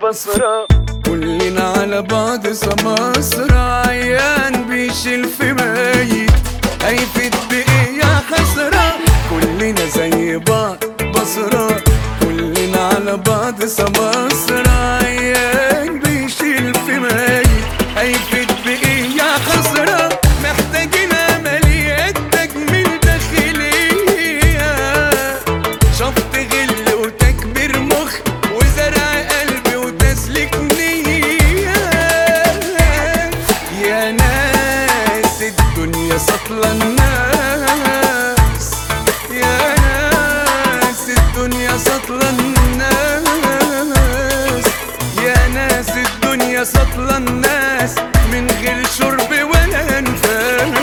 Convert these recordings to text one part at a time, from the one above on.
بصرة كلنا على بعض سماسرة عيان بيشيل في ميت هيفيد بإيه يا حسرة كلنا زي بعض بصرة كلنا على بعض سماسرة عيان بيشيل في ميت هيفيد بإيه يا حسرة محتاجين عمليات تجميل داخلية شفط غل وتكبير مخ وزرع قلب وتسليك نية يا ناس الدنيا سطلة الناس يا ناس الدنيا سطلة الناس يا ناس الدنيا سطلة الناس من غير شرب ولا انفاس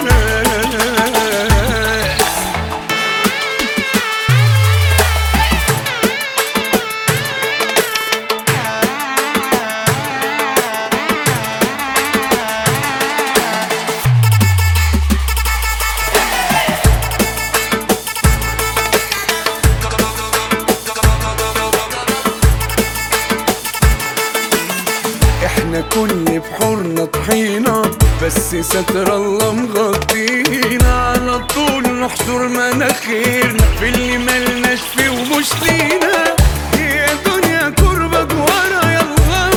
احنا كل بحورنا طحينة بس ستر الله مغطينا على طول نحشر مناخيرنا في اللي ملناش فيه ومش لينا يا دنيا كربة ورا يلا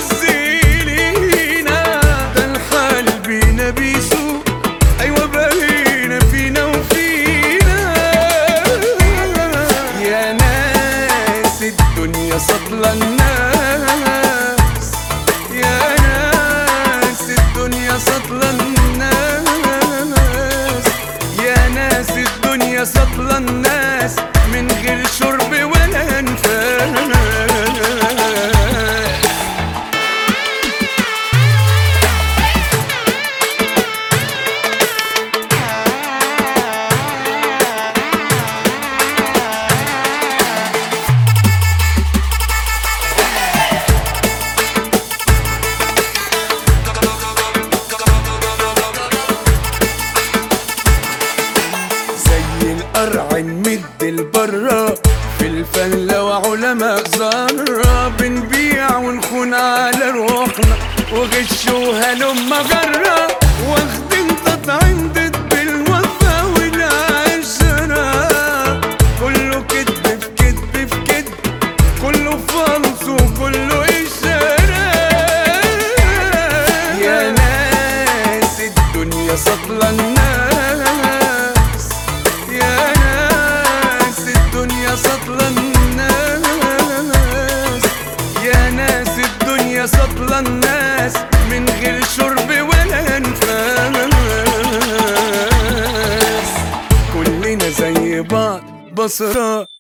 ونزلينا ده الحال بينا بيسوق ايوه بقينا فينا وفينا يا ناس الدنيا سطلة الناس يا ناس الدنيا سطلة الناس يا ناس الدنيا سطلة الناس من غير شرب ولا انفاس زي القرع نمد البرة في الفلة وعلماء ذرة بنبيع ونخون على روحنا وغش وهلم جرة واخدين تطعيم ضد بالوفا والعشرة كله كدب في كدب في كدب كله فلس وكله إشارة يا ناس الدنيا سطلة الناس يا ناس الدنيا سطلة الناس يا ناس الدنيا سطلة الناس من غير شرب ولا انفاس كلنا زي بعض بصرة